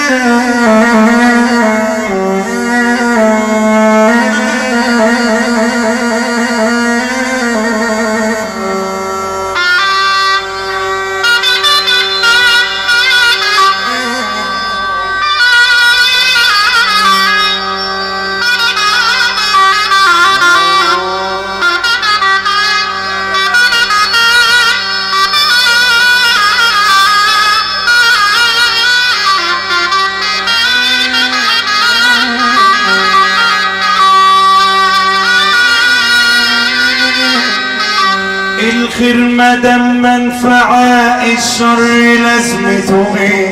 الخير مدام منفعة الشر لازمته ايه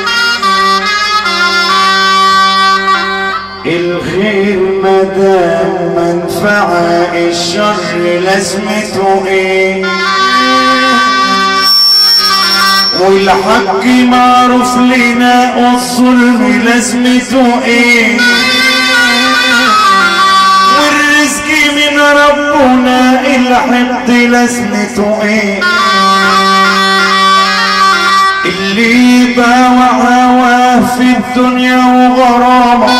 الخير مدام منفعة الشر لازمته ايه والحق معروف لنا والظلم لازمته ايه والرزق من ربنا الحقد لازمته ايه اللي باوع هواه في الدنيا وغرامه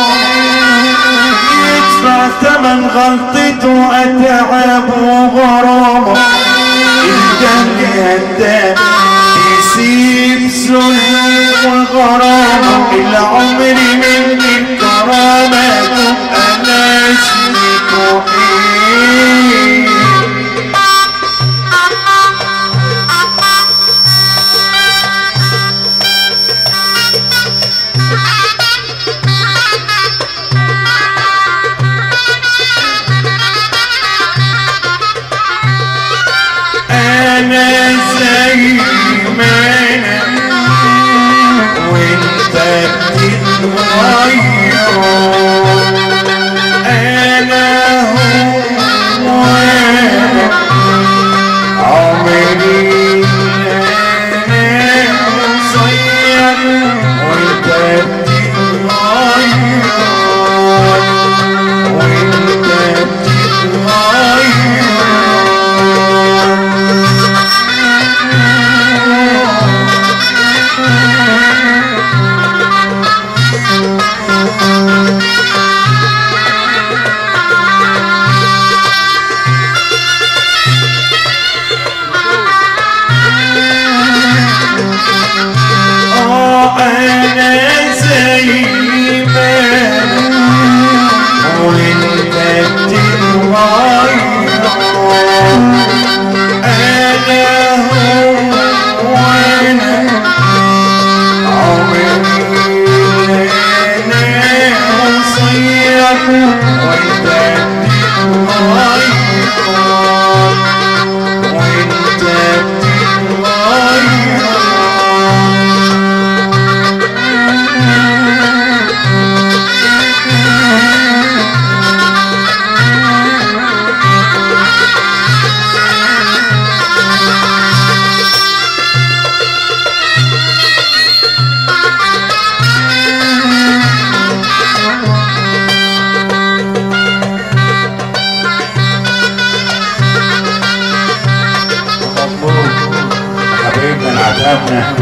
يدفع ثمن غلطته اتعاب وغرامه الجهل هدام يسيب ذل وغرامه العمر من الكرامه انا اسمته ايه انا زي ما انا وانت بتتغير انا هو انا عمري انا قصير وانت بتتغير وانت بتتغير اه انا زي ما أنا وانت بتتغير انا هو انا عمري انا قصير وانت بتتغير وانت بتتغير حبيبنا العتابنا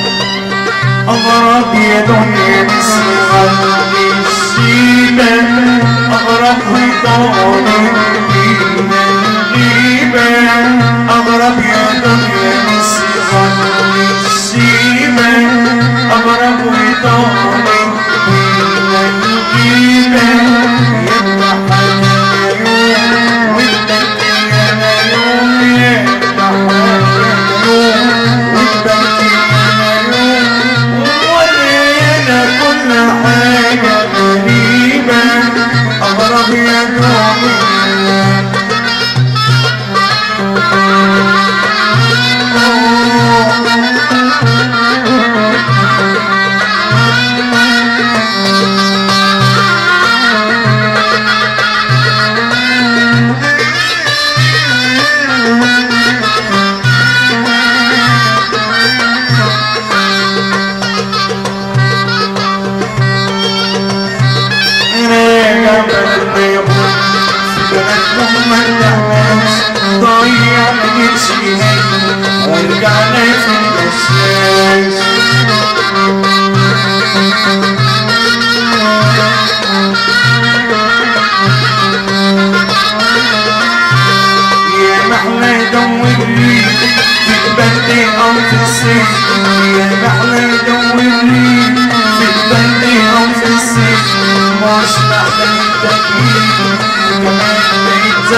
أغرب يا دنيا نسمع الشيبة أغرب وطالي فينا الغيبة أغرب يا دنيا نسمع الشيبة أغرب وطالي فينا الغيبة يضحك يوم وتبكي أنا يوم يضحك يوم وتبكي أنا يوم ولينا كل حاجة غريبة أغرب يا دوم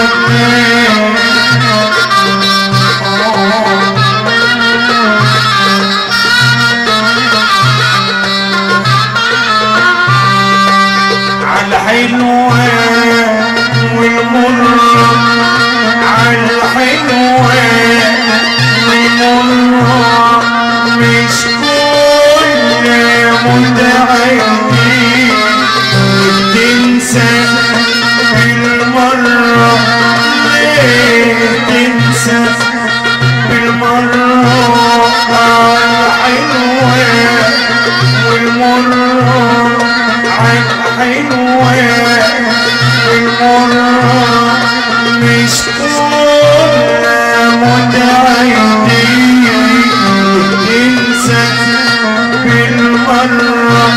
عالحلوة والمرة عالحلوة والمرة مش كل متعدي تنسى بالمرة ليه تنسى بالمرة عالحلوة والمرة عالحلوة والمرة مش كل متعدي تنسى بالمرة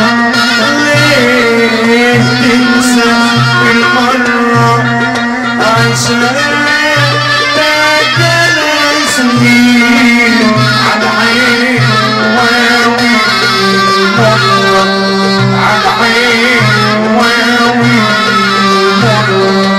ليه تنسى بالمرة عشان تاكل سنين على عين واوي مرة على عين واوي مرة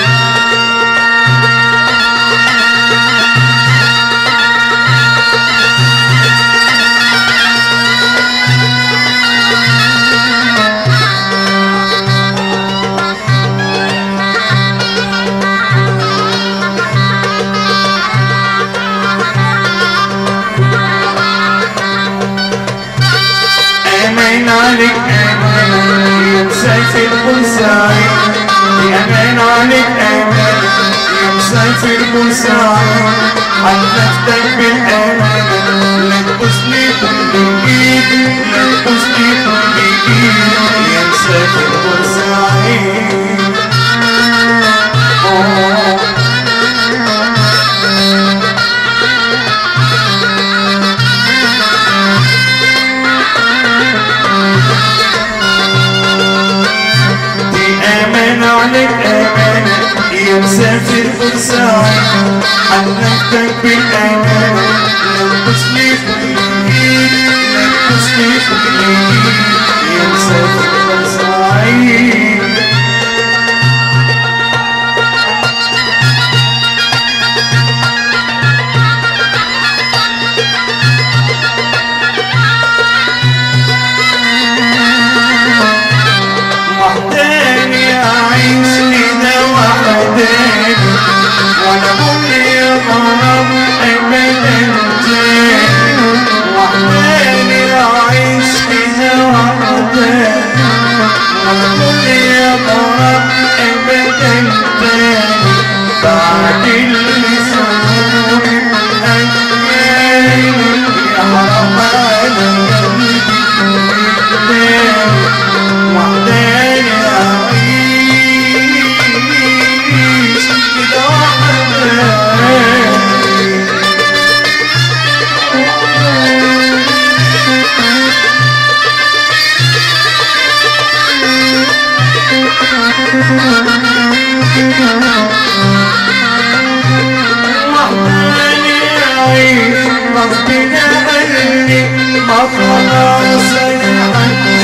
أمان عليك أمان مسافر بورسعيد أمان عليك أمان مسافر بورسعيد حلفتك بالأمان لا تبوسني كل إيد لا تبوسني كل إيد يا مسافر بورسعيد أوه. دي أمان عليك أمان يا مسافر بورسعيد حلفتك بالأمان لا تبوسني كل إيد لا تبوسني كل إيد يا مسافر بورسعيد وحداني أعيش كده وحداني ولا أقول يا غرام أبدا تاني وحداني أعيش كده وحداني ولا أقول يا غرام أبدا تاني بعد اللي صار أيامي يا حرام على قلبي قدامي وحداني أعيش كده وحداني وحداني أعيش غصب عني ما خلاص أنا